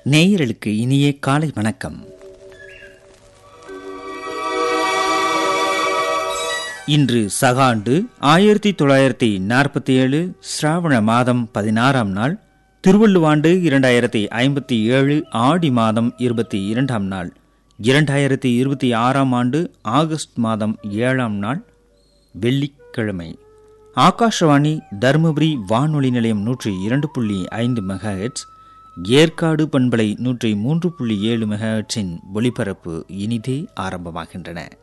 நேயர்களுக்கு இனிய காலை வணக்கம் இன்று சகாண்டு ஆயிரத்தி தொள்ளாயிரத்தி நாற்பத்தி ஏழு சிராவண மாதம் பதினாறாம் நாள் திருவள்ளுவாண்டு இரண்டாயிரத்தி ஐம்பத்தி ஏழு ஆடி மாதம் இருபத்தி இரண்டாம் நாள் இரண்டாயிரத்தி இருபத்தி ஆறாம் ஆண்டு ஆகஸ்ட் மாதம் ஏழாம் நாள் வெள்ளிக்கிழமை ஆகாஷவாணி தருமபுரி வானொலி நிலையம் நூற்றி இரண்டு புள்ளி ஐந்து மெகாஹெட்ஸ் ஏற்காடு பண்பலை நூற்றி மூன்று புள்ளி ஏழு மெகாஹெட்ஸின் ஒலிபரப்பு இனிதே ஆரம்பமாகின்றன